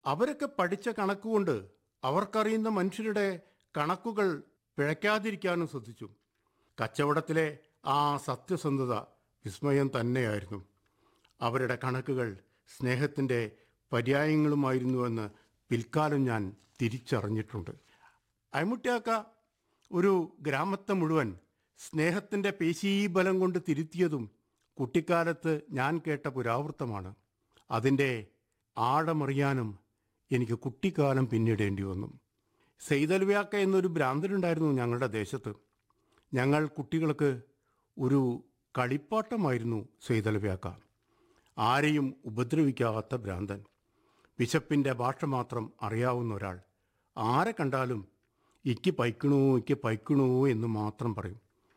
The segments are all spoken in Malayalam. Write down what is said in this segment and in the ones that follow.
അവരൊക്കെ പഠിച്ച കണക്കുകൊണ്ട് അവർക്കറിയുന്ന മനുഷ്യരുടെ കണക്കുകൾ പിഴയ്ക്കാതിരിക്കാനും ശ്രദ്ധിച്ചു കച്ചവടത്തിലെ ആ സത്യസന്ധത വിസ്മയം തന്നെയായിരുന്നു അവരുടെ കണക്കുകൾ സ്നേഹത്തിൻ്റെ പര്യായങ്ങളുമായിരുന്നുവെന്ന് പിൽക്കാലം ഞാൻ തിരിച്ചറിഞ്ഞിട്ടുണ്ട് അയമുട്ടിയാക്ക ഒരു ഗ്രാമത്തെ മുഴുവൻ സ്നേഹത്തിൻ്റെ പേശീബലം കൊണ്ട് തിരുത്തിയതും കുട്ടിക്കാലത്ത് ഞാൻ കേട്ട പുരാവൃത്തമാണ് അതിൻ്റെ ആഴമറിയാനും എനിക്ക് കുട്ടിക്കാലം പിന്നിടേണ്ടി വന്നു സെയ്തൽവ്യാക്ക എന്നൊരു ഭ്രാന്തനുണ്ടായിരുന്നു ഞങ്ങളുടെ ദേശത്ത് ഞങ്ങൾ കുട്ടികൾക്ക് ഒരു കളിപ്പാട്ടമായിരുന്നു സെയ്തൽവ്യാക്ക ആരെയും ഉപദ്രവിക്കാത്ത ഭ്രാന്തൻ വിശപ്പിൻ്റെ ഭാഷ മാത്രം അറിയാവുന്ന ഒരാൾ ആരെ കണ്ടാലും ഇക്ക് പൈക്കണോ ഇക്ക് പൈക്കണോ എന്ന് മാത്രം പറയും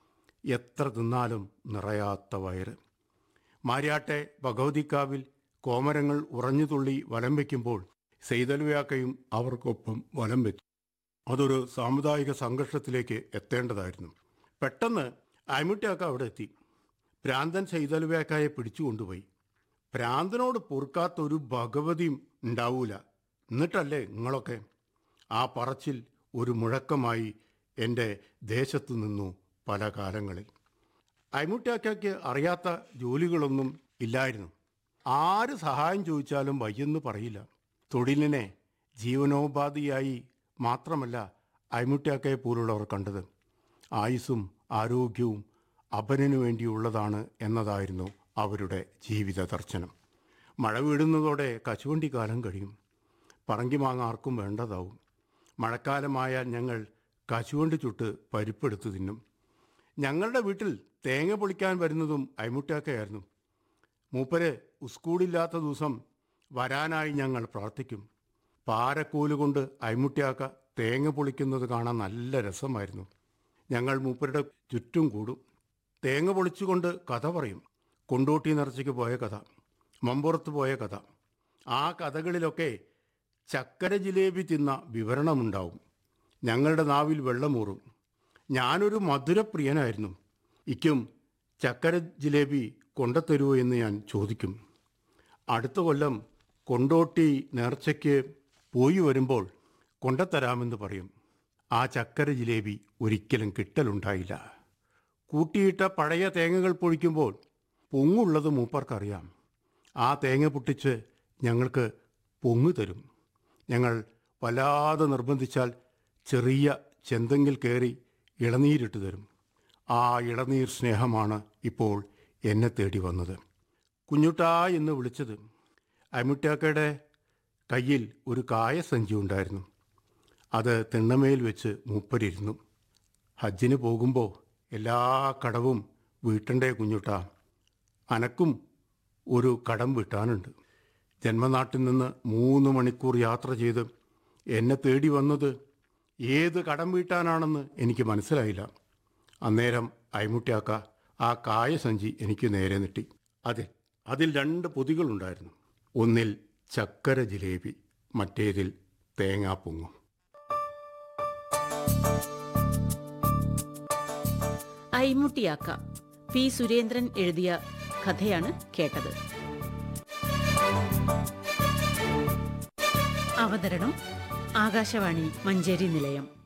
എത്ര തിന്നാലും നിറയാത്ത വയറ് മാര്യാട്ടെ ഭഗവതിക്കാവിൽ കോമരങ്ങൾ ഉറഞ്ഞുതുള്ളി വലം വയ്ക്കുമ്പോൾ സെയ്തൽവ്യാക്കയും അവർക്കൊപ്പം വലം വെച്ചു അതൊരു സാമുദായിക സംഘർഷത്തിലേക്ക് എത്തേണ്ടതായിരുന്നു പെട്ടെന്ന് അയമുട്ടിയാക്ക അവിടെ എത്തി ഭ്രാന്തൻ സെയ്തൽവ്യാക്കായെ പിടിച്ചുകൊണ്ടുപോയി ഭ്രാന്തനോട് പൊറുക്കാത്ത ഒരു ഭഗവതിയും ഉണ്ടാവൂല എന്നിട്ടല്ലേ നിങ്ങളൊക്കെ ആ പറച്ചിൽ ഒരു മുഴക്കമായി എൻ്റെ ദേശത്തു നിന്നു പല കാലങ്ങളിൽ അയമുട്ടിയാക്കയ്ക്ക് അറിയാത്ത ജോലികളൊന്നും ഇല്ലായിരുന്നു ആര് സഹായം ചോദിച്ചാലും വയ്യെന്ന് പറയില്ല തൊഴിലിനെ ജീവനോപാധിയായി മാത്രമല്ല അയമുട്ടിയാക്കയെ പോലുള്ളവർ കണ്ടത് ആയുസ്സും ആരോഗ്യവും അപരനു വേണ്ടിയുള്ളതാണ് എന്നതായിരുന്നു അവരുടെ ജീവിത ദർശനം മഴ വീഴുന്നതോടെ കശുവണ്ടി കാലം കഴിയും പറങ്കി മാങ്ങ ആർക്കും വേണ്ടതാവും മഴക്കാലമായാൽ ഞങ്ങൾ കശുവണ്ടി ചുട്ട് പരിപ്പെടുത്ത് തിന്നും ഞങ്ങളുടെ വീട്ടിൽ തേങ്ങ പൊളിക്കാൻ വരുന്നതും അയമുട്ടാക്കയായിരുന്നു മൂപ്പര് സ്കൂളില്ലാത്ത ദിവസം വരാനായി ഞങ്ങൾ പ്രാർത്ഥിക്കും പാരക്കോല് അയമുട്ടിയാക്ക തേങ്ങ പൊളിക്കുന്നത് കാണാൻ നല്ല രസമായിരുന്നു ഞങ്ങൾ മൂപ്പരുടെ ചുറ്റും കൂടും തേങ്ങ പൊളിച്ചുകൊണ്ട് കഥ പറയും കൊണ്ടോട്ടി നിറച്ചയ്ക്ക് പോയ കഥ മമ്പുറത്ത് പോയ കഥ ആ കഥകളിലൊക്കെ ചക്കര ജിലേബി തിന്ന വിവരണമുണ്ടാവും ഞങ്ങളുടെ നാവിൽ വെള്ളമൂറും ഞാനൊരു മധുരപ്രിയനായിരുന്നു ഇക്കും ചക്കര ജിലേബി കൊണ്ടത്തരുമോ എന്ന് ഞാൻ ചോദിക്കും അടുത്ത കൊല്ലം കൊണ്ടോട്ടി നേർച്ചയ്ക്ക് പോയി വരുമ്പോൾ കൊണ്ടത്തരാമെന്ന് പറയും ആ ചക്കര ജിലേബി ഒരിക്കലും കിട്ടലുണ്ടായില്ല കൂട്ടിയിട്ട പഴയ തേങ്ങകൾ പൊഴിക്കുമ്പോൾ പൊങ്ങുള്ളത് മൂപ്പർക്കറിയാം ആ തേങ്ങ പൊട്ടിച്ച് ഞങ്ങൾക്ക് പൊങ്ങു തരും ഞങ്ങൾ വല്ലാതെ നിർബന്ധിച്ചാൽ ചെറിയ ചെന്തെങ്കിൽ കയറി ഇളനീരിട്ട് തരും ആ ഇളനീർ സ്നേഹമാണ് ഇപ്പോൾ എന്നെ തേടി വന്നത് കുഞ്ഞുട്ടാ എന്ന് വിളിച്ചത് അമിട്ടാക്കയുടെ കയ്യിൽ ഒരു കായസഞ്ചി ഉണ്ടായിരുന്നു അത് തിണ്ണമേൽ വെച്ച് മൂപ്പരിരുന്നു ഹജ്ജിന് പോകുമ്പോൾ എല്ലാ കടവും വീട്ടണ്ടേ കുഞ്ഞുട്ടാ അനക്കും ഒരു കടം വീട്ടാനുണ്ട് ജന്മനാട്ടിൽ നിന്ന് മൂന്ന് മണിക്കൂർ യാത്ര ചെയ്ത് എന്നെ തേടി വന്നത് ഏത് കടം വീട്ടാനാണെന്ന് എനിക്ക് മനസ്സിലായില്ല അന്നേരം അയമുട്ടിയാക്ക ആ കായസഞ്ചി എനിക്ക് നേരെ നീട്ടി അതിൽ അതിൽ രണ്ട് പൊതികളുണ്ടായിരുന്നു ഒന്നിൽ ചക്കര ജിലേബി മറ്റേതിൽ തേങ്ങാപ്പൊങ്ങും ഐമുട്ടിയാക്ക പി സുരേന്ദ്രൻ എഴുതിയ കഥയാണ് കേട്ടത് അവതരണം ആകാശവാണി മഞ്ചേരി നിലയം